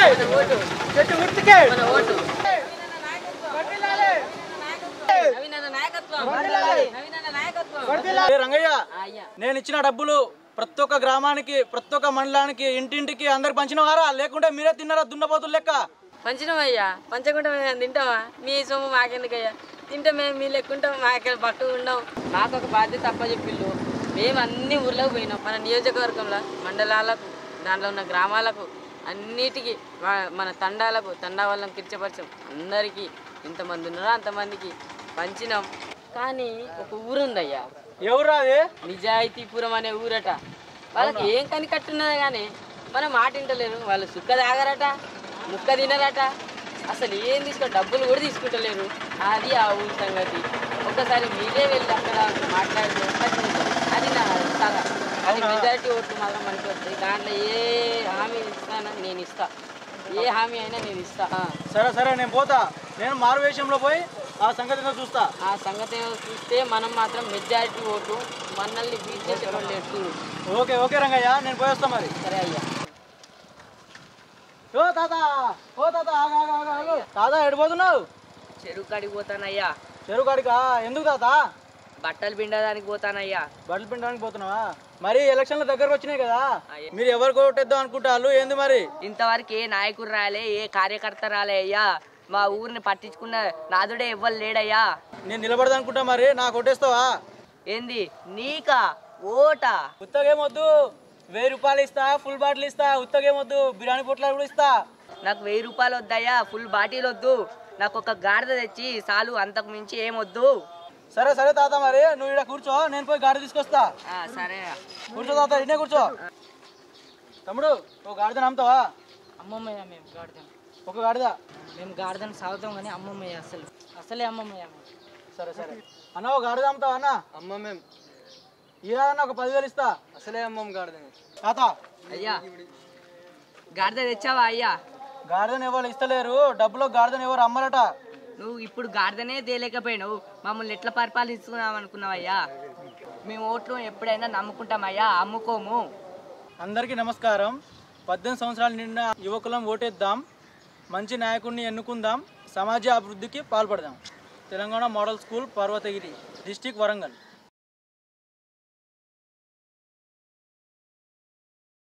Vote చెట్టు గుర్తుకే మన ఓటు వర్ధిల్లాలి. నవీన్ అన్న నాయకత్వం వర్ధిల్లాలి. నవీన్ అన్న నాయకత్వం వర్ధిల్లాలి. ఏ రంగయ్య ఆ, అయ్యా నేను ఇచ్చిన డబ్బులు ప్రతి ఒక్క గ్రామానికి ప్రతి ఒక్క మండలానికి ఇంటింటికి అందరికి పంచినవారా లేకుంటే మీరే తిన్నారా దున్నపోతులు లెక్క పంచినమయ్యా పంచకుండా మేము తింటామా మీ సొమ్ము మాకెందుకయ్యా తింటే మేము మీ లెక్కుంటాం మాకే పట్టు ఉండం మాకు ఒక బాధ్యత తప్ప చెప్పిళ్ళు మేము అన్ని ఊర్లకు పోయినాం మన నియోజకవర్గంలో మండలాలకు దాంట్లో ఉన్న గ్రామాలకు అన్నిటికీ మా- మన తండాలకు తండా వాళ్ళని కిర్చపరచం అందరికీ ఇంతమంది ఉన్నారో అంతమందికి పంచినాం కానీ ఒక ఊరుందయ్యా ఎవరు అది నిజాయితీపురం అనే ఊరట వాళ్ళకి ఏం కని కట్టున్నది కానీ మనం మాట వింటలేరు వాళ్ళు సుక్క తాగరట ముక్క తినరట అసలు ఏం తీసుకో డబ్బులు కూడా తీసుకుంటలేరు అది ఆ ఊరి సంగతి ఒకసారి మీరే వెళ్ళి అక్కడ మాట్లాడితే ఖచ్చితంగా అది నా సలహా అది మెజారిటీ ఓట్లు మాత్రం మనకి వస్తాయి దాంట్లో ఏ హామీ ఇస్తానని నేను ఇస్తా ఏ హామీ అయినా నేను ఇస్తా ఆ. సరే సరే నేను పోతా నేను మారు వేషంలో పోయి ఆ సంగతి ఏందో చూస్తా ఆ సంగతి ఏమో చూస్తే మనం మాత్రం మెజారిటీ ఓటు మనల్ని బీట్ చేసేవాళ్ళు లేరు చూడు ఓకే ఓకే రంగయ్య నేను పోయేస్తా మరి సరే అయ్యా ఓ తాత ఓ తాత ఆగు, ఆగు, ఆగు, ఆగు. తాత ఎడిపోతున్నావు చెరువు కాడికి పోతానయ్యా చెరువు కాడికా ఎందుకు తాత బట్టలు పిండడానికి పోతానయ్యా బట్టలు పిండడానికి పోతున్నావా మరి ఎలక్షన్ల దగ్గరకు వచ్చినాయి కదా అయ్యా. మీరు ఎవరు కొట్టేద్దాం అనుకుంటారు ఏంది మరి ఇంతవరకు ఏ నాయకుడు రాలే ఏ కార్యకర్త రాలే అయ్యా మా ఊరిని పట్టించుకున్న నాదుడే ఎవ్వరు లేడయ్యా నేను నిలబడదా అనుకుంటా మరి నాకు కొట్టేస్తావా ఏంది నీకా ఓటా ఉత్తగేమొద్దు వెయ్యి రూపాయలు ఇస్తా ఫుల్ బాటిల్ ఇస్తా ఉత్తగేమొద్దు బిర్యానీ పొట్లాలు కూడా ఇస్తా నాకు వెయ్యి రూపాయలు వద్దయ్యా ఫుల్ బాటిల్ వద్దు నాకు ఒక గాడిద తెచ్చి చాలు అంతకు మించి ఏం వద్దు సరే సరే తాత మరి నువ్వు ఇక్కడ కూర్చో నేను పోయి గాడి తీసుకొస్తా ఆ, సరే కూర్చో తాత ఇన్నే కూర్చో తమ్ముడు ఒక గాడిద నమ్ముతావా అమ్మమ్మయ్య మేము గాడిదాం ఒక గాడిద మేము గాడిదని సాగుతాం కానీ అమ్మమ్మయ్య అసలు అసలే అమ్మమ్మయ్య సరే సరే అన్న ఒక గాడిద అమ్ముతావా అన్న అమ్మ మేము ఇవ్వదన్న ఒక పదివేలు ఇస్తా అసలే అమ్మం గాడిదని తాత అయ్యా గాడిద తెచ్చావా అయ్యా గాడిదని ఎవరు ఇస్తలేరు డబ్బులో గాడిదని ఎవరు అమ్మరట నువ్వు ఇప్పుడు గాడిదనే తేలేకపోయినావు మమ్మల్ని ఎట్లా పరిపాలిస్తున్నావు అనుకున్నావయ్యా మేము ఓట్లు ఎప్పుడైనా నమ్ముకుంటామయ్యా అమ్ముకోము అందరికీ నమస్కారం పద్దెనిమిది సంవత్సరాల నిండా యువకులం ఓటేద్దాం మంచి నాయకుడిని ఎన్నుకుందాం సమాజ అభివృద్ధికి పాల్పడదాం Telangana model school Parvathagiri district Warangal